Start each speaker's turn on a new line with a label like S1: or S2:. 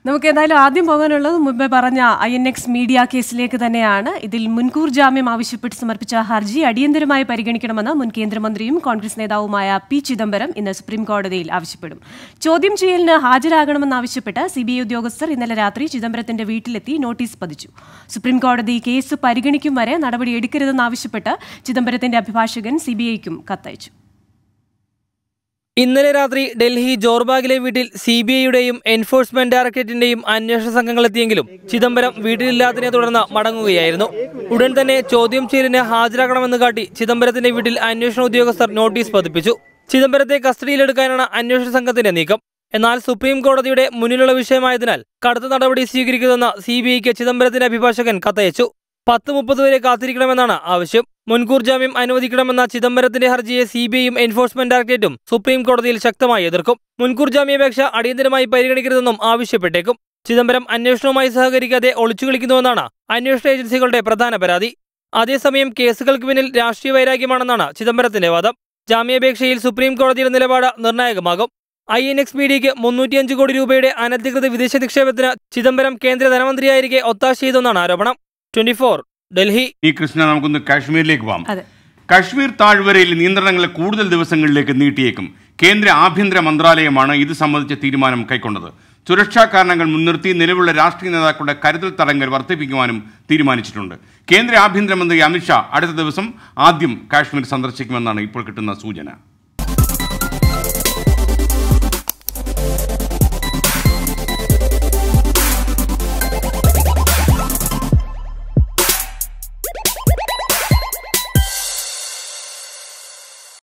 S1: നമുക്ക് എന്തായാലും ആദ്യം പോകാനുള്ളത് മുമ്പേ പറഞ്ഞ ഐ എൻ എക്സ് മീഡിയ കേസിലേക്ക് തന്നെയാണ് ഇതിൽ മുൻകൂർ ജാമ്യം ആവശ്യപ്പെട്ട് സമർപ്പിച്ച ഹർജി അടിയന്തരമായി പരിഗണിക്കണമെന്ന് മുൻ കേന്ദ്രമന്ത്രിയും കോൺഗ്രസ് നേതാവുമായ പി ചിദംബരം ഇന്ന് സുപ്രീം കോടതിയിൽ ആവശ്യപ്പെടും ചോദ്യം ചെയ്യലിന് ഹാജരാകണമെന്നാവശ്യപ്പെട്ട് സി ബി ഐ ഉദ്യോഗസ്ഥർ ഇന്നലെ രാത്രി ചിദംബരത്തിന്റെ വീട്ടിലെത്തി നോട്ടീസ് പതിച്ചു സുപ്രീം കോടതി കേസ് പരിഗണിക്കും വരെ നടപടി എടുക്കരുതെന്നാവശ്യപ്പെട്ട് ചിദംബരത്തിന്റെ അഭിഭാഷകൻ സി ബി ഐക്കും കത്തയച്ചു
S2: ഇന്നലെ രാത്രി ഡൽഹി ജോർബാഗിലെ വീട്ടിൽ സി ബി ഐയുടെയും എൻഫോഴ്സ്മെന്റ് ഡയറക്ടറേറ്റിന്റെയും അന്വേഷണ സംഘങ്ങൾ എത്തിയെങ്കിലും ചിദംബരം വീട്ടിലില്ലാത്തതിനെ തുടർന്ന് മടങ്ങുകയായിരുന്നു ഉടൻ തന്നെ ചോദ്യം ചെയ്യലിന് ഹാജരാക്കണമെന്ന് കാട്ടി ചിദംബരത്തിന്റെ വീട്ടിൽ അന്വേഷണ ഉദ്യോഗസ്ഥർ നോട്ടീസ് പതിപ്പിച്ചു ചിദംബരത്തെ കസ്റ്റഡിയിലെടുക്കാനാണ് അന്വേഷണ സംഘത്തിന്റെ നീക്കം എന്നാൽ സുപ്രീം കോടതിയുടെ മുന്നിലുള്ള വിഷയമായതിനാൽ കടുത്ത നടപടി സ്വീകരിക്കുമെന്ന് സി ബി ഐക്ക് ചിദംബരത്തിന്റെ അഭിഭാഷകൻ കത്തയച്ചു പത്ത് മുപ്പത് വരെ കാത്തിരിക്കണമെന്നാണ് ആവശ്യം മുൻകൂർ ജാമ്യം അനുവദിക്കണമെന്ന ചിദംബരത്തിന്റെ ഹർജിയെ സി ബി ഐയും എൻഫോഴ്സ്മെന്റ് ഡയറക്ടറേറ്റും സുപ്രീം കോടതിയിൽ ശക്തമായി എതിർക്കും മുൻകൂർ ജാമ്യാപേക്ഷ അടിയന്തരമായി പരിഗണിക്കരുതെന്നും ആവശ്യപ്പെട്ടേക്കും ചിദംബരം അന്വേഷണവുമായി സഹകരിക്കാതെ ഒളിച്ചു കളിക്കുന്നുവെന്നാണ് അന്വേഷണ ഏജൻസികളുടെ പ്രധാന പരാതി അതേസമയം കേസുകൾക്ക് പിന്നിൽ രാഷ്ട്രീയ വൈരാഗ്യമാണെന്നാണ് ചിദംബരത്തിന്റെ വാദം ജാമ്യാപേക്ഷയിൽ സുപ്രീം കോടതിയുടെ നിലപാട് നിർണായകമാകും ഐ എൻ എക്സ് മീഡിയയ്ക്ക് മുന്നൂറ്റിയഞ്ച് കോടി രൂപയുടെ അനധികൃത വിദേശ നിക്ഷേപത്തിന് ചിദംബരം കേന്ദ്ര ധനമന്ത്രിയായിരിക്കെ ഒത്താശ ചെയ്തെന്നാണ് ആരോപണം ട്വന്റി ഡൽഹി
S3: ഈ കൃഷ്ണ നമുക്കൊന്ന് കാശ്മീരിലേക്ക് പോകാം
S1: അതെ
S3: കശ്മീർ താഴ്വരയിൽ നിയന്ത്രണങ്ങൾ കൂടുതൽ ദിവസങ്ങളിലേക്ക് നീട്ടിയേക്കും കേന്ദ്ര ആഭ്യന്തര മന്ത്രാലയമാണ് ഇത് സംബന്ധിച്ച തീരുമാനം കൈക്കൊണ്ടത് സുരക്ഷാ കാരണങ്ങൾ മുൻനിർത്തി നിലവിലുള്ള രാഷ്ട്രീയ നേതാക്കളുടെ കരുതൽ തടങ്കൽ വർദ്ധിപ്പിക്കുവാനും തീരുമാനിച്ചിട്ടുണ്ട് കേന്ദ്ര ആഭ്യന്തരമന്ത്രി അമിത്ഷാ അടുത്ത ദിവസം ആദ്യം കാശ്മീർ സന്ദർശിക്കുമെന്നാണ് ഇപ്പോൾ കിട്ടുന്ന സൂചന